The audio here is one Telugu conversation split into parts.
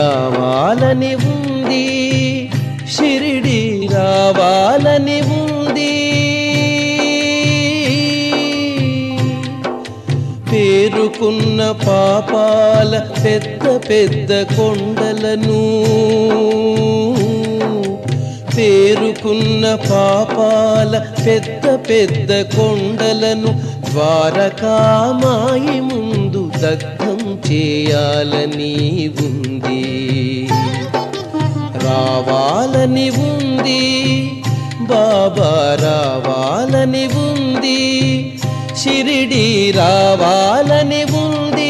రావాలని ఉంది షిరిడి రావాలని ఉంది పేరుకున్న పాపాల పెద్ద పెద్ద కొండలను పేరుకున్న పాపాల పెద్ద పెద్ద కొండలను ద్వారకామాయి ముందు దగ్ధం చేయాలని ఉంది రావాలని ఉంది బాబా రావాలని ఉంది షిరిడి రావాలని ఉంది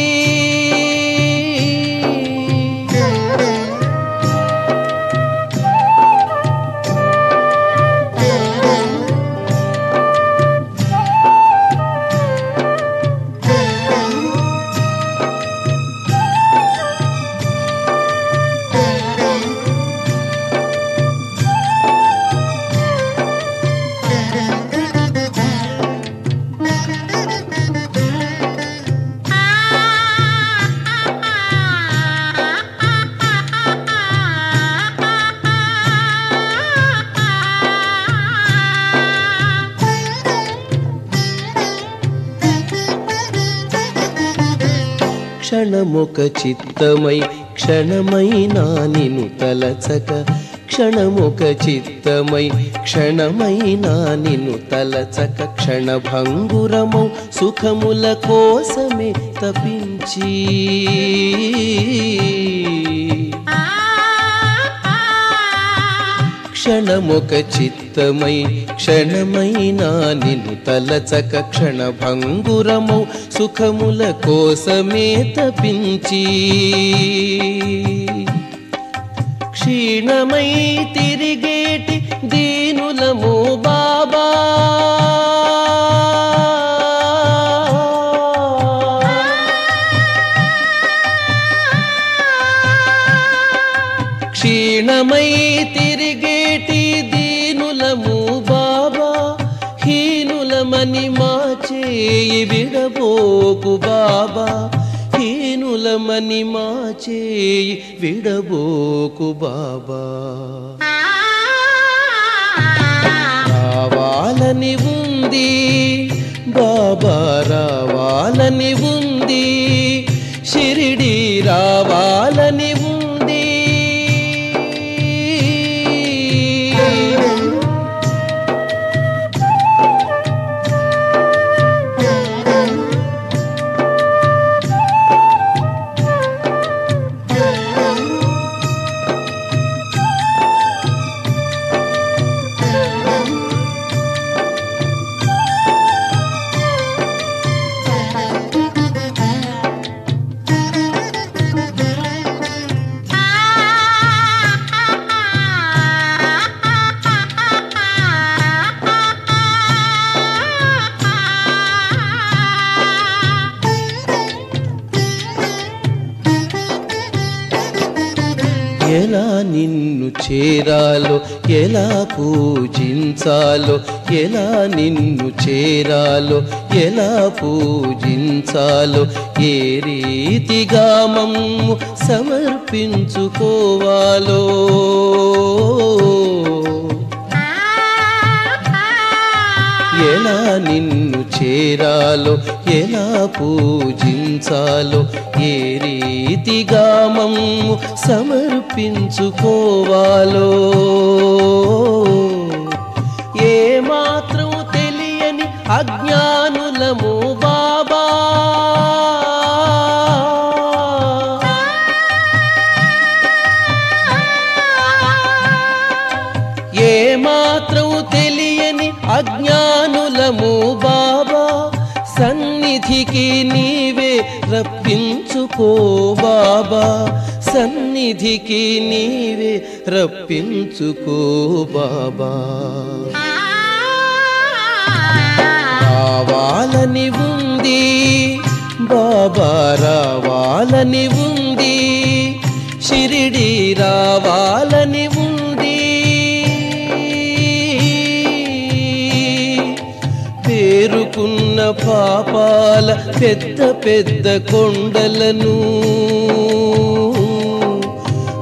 క్షణమొక చిత్తమై క్షణమైనా నిను తలచక క్షణమొక చిత్తమై క్షణమైనా నిన్ను తలచక క్షణభంగురమౌ సుఖముల కోసమే తపించి క్షణమొక చిత్తమై క్షణమైనా నిన్ను తలచక క్షణభంగురమౌ సుఖముల కోసమే తపించి క్షీణమై తిరిగేటి దీనులము బాబా క్షీణమై తిరిగేటి దీనులము బాబా హీనులమని మా చేయి విడబోకు బాబా హీనులమని మా చేయి విడబోకు బాబా రావాలని ఉంది బాబా రావాలని ఉంది షిరిడి రావాలని ఉంది ఎలా నిన్ను చేరాలో ఎలా పూజించాలో ఎలా నిన్ను చేరాలో ఎలా పూజించాలో ఏ రీతిగా మమ్ము సమర్పించుకోవాలో ఎలా నిన్ను చేరాలో ఎలా పూజించాలో ఏ రీతిగా మమ్ము సమర్పించుకోవాలో ఏ మాత్రం తెలియని అజ్ఞానులము బాబా ఏ మాత్రం తెలియని అజ్ఞానులము బాబా సన్నిధికి నీవే రప్పించుకో బాబా సన్నిధికి నీవే రప్పించుకో బాబా రావాలని ఉంది బాబా రావాలని ఉంది షిరిడి రావాలని ఉంది పేరుకున్న పాపాల పెద్ద పెద్ద కొండలను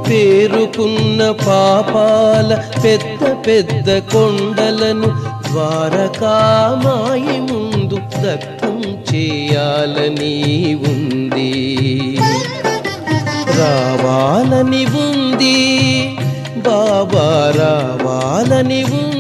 పేరుకున్న పాపాల పెద్ద పెద్ద కొండలను ద్వారకామాయి ముందు దగ్ధం చేయాలని ఉంది రావాలని ఉంది బాబా రావాలని ఉంది